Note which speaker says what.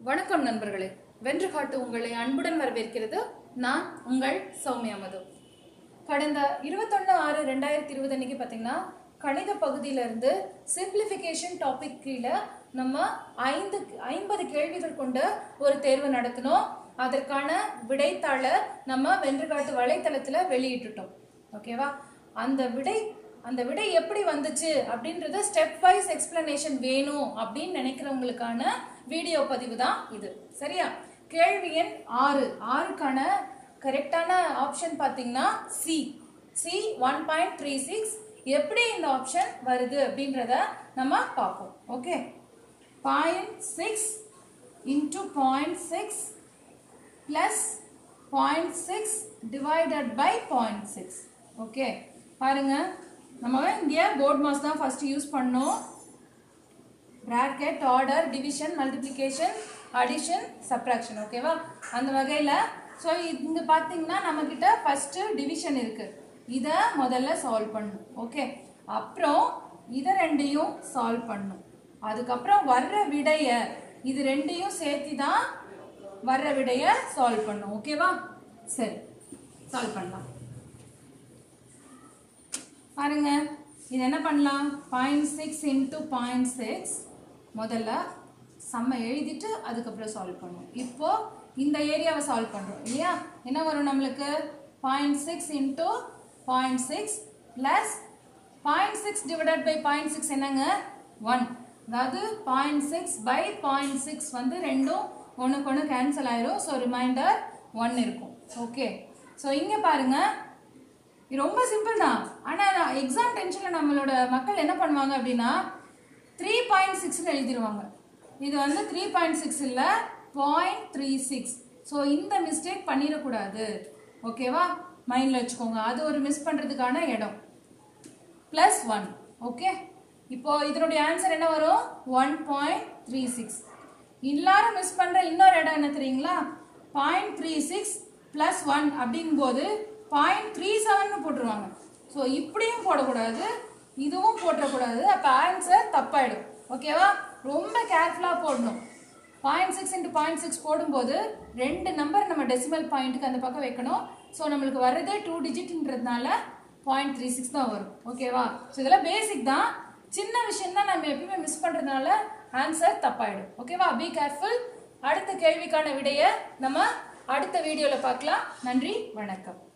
Speaker 1: வணக்கம் நண்பர்களே வென்று காட்டு உங்களை அன்புடன் வரவேற்கிறது நான் உங்கள் சௌமியா மது கடந்த இருபத்தொன்னு ஆறு ரெண்டாயிரத்தி இருபது அன்னைக்கு பார்த்தீங்கன்னா கணித பகுதியிலிருந்து சிம்பிளிஃபிகேஷன் டாபிக் கீழே நம்ம ஐந்து ஐம்பது கேள்விகள் கொண்ட ஒரு தேர்வு நடத்தினோம் அதற்கான விடைத்தாளை நம்ம வென்றுகாட்டு வலைத்தளத்தில் வெளியிட்டுட்டோம் ஓகேவா அந்த விடை அந்த விடை எப்படி வந்துச்சு அப்படின்றத ஸ்டெப் வைஸ் எக்ஸ்பிளனேஷன் வேணும் அப்படின்னு நினைக்கிறவங்களுக்கான வீடியோ பதிவு தான் இது சரியா கேள்வி எண் ஆறு ஆறுக்கான கரெக்டான ஆப்ஷன் பார்த்தீங்கன்னா C C one point three six எப்படி இந்த ஆப்ஷன் வருது அப்படின்றத நம்ம பார்ப்போம் okay point six into point six plus 0.6 divided by 0.6 okay பாருங்க நம்ம இங்கே போர்ட் மாஸ் தான் ஃபர்ஸ்ட் யூஸ் பண்ணோம் bracket order division multiplication addition subtraction ஓகேவா அந்த வகையில் ஸோ இங்கே பார்த்தீங்கன்னா நம்மக்கிட்ட ஃபஸ்ட்டு டிவிஷன் இருக்கு இதை முதல்ல சால்வ் பண்ணணும் ஓகே அப்புறம் இதை ரெண்டையும் சால்வ் பண்ணணும் அதுக்கப்புறம் வர்ற விடைய இது ரெண்டையும் சேர்த்து தான் வர்ற விடைய சால்வ் பண்ணும் ஓகேவா சரி சால்வ் பண்ணலாம் பாருங்க இது என்ன பண்ணலாம் point six into point six முதல்ல செம்ம எழுதிட்டு அதுக்கப்புறம் சால்வ் பண்ணுவோம் இப்போ இந்த ஏரியாவை சால்வ் பண்ணுறோம் இல்லையா என்ன வரும் நம்மளுக்கு point six into point six plus point six divided by point six என்னங்க ஒன் அதாவது point six by point six வந்து ரெண்டும் ஒன்றுக்கு ஒன்று கேன்சல் ஆயிரும் ஸோ ரிமைண்டர் ஒன் இருக்கும் ஓகே ஸோ இங்கே பாருங்க இது ரொம்ப சிம்பிள் தான் ஆனால் எக்ஸாம் டென்ஷனில் நம்மளோட மக்கள் என்ன பண்ணுவாங்க அப்படின்னா த்ரீ பாயிண்ட் சிக்ஸ்னு எழுதிருவாங்க இது வந்து த்ரீ பாயிண்ட் சிக்ஸ் இல்லை பாயிண்ட் த்ரீ சிக்ஸ் ஸோ இந்த மிஸ்டேக் பண்ணிடக்கூடாது ஓகேவா மைண்டில் வச்சுக்கோங்க அது ஒரு மிஸ் பண்ணுறதுக்கான இடம் ப்ளஸ் ஒன் ஓகே இப்போ இதனுடைய ஆன்சர் என்ன வரும் ஒன் பாயிண்ட் த்ரீ சிக்ஸ் எல்லாரும் மிஸ் பண்ணுற இன்னொரு இடம் என்ன தெரியுங்களா point three six plus one அப்படிங்கும்போது பாயிண்ட் த்ரீ செவன் போட்டுருவாங்க ஸோ இப்படியும் போடக்கூடாது இதுவும் போட்டக்கூடாது அப்போ ஆன்சர் தப்பாயிடும் ஓகேவா ரொம்ப கேர்ஃபுல்லாக போடணும் point six into point six போடும்போது ரெண்டு நம்பர் நம்ம டெசிமல் பாயிண்ட்டுக்கு அந்த பக்கம் வைக்கணும் ஸோ நம்மளுக்கு வர்றதே டூ டிஜிட்ன்றதுனால பாயிண்ட் த்ரீ சிக்ஸ் தான் வரும் ஓகேவா ஸோ இதெல்லாம் பேசிக் தான் சின்ன விஷயம் தான் நம்ம எப்பயுமே மிஸ் பண்ணுறதுனால ஆன்சர் தப்பாயிடும் ஓகேவா பி கேர்ஃபுல் அடுத்த கேள்விக்கான விடையை நம்ம அடுத்த வீடியோவில் பார்க்கலாம் நன்றி வணக்கம்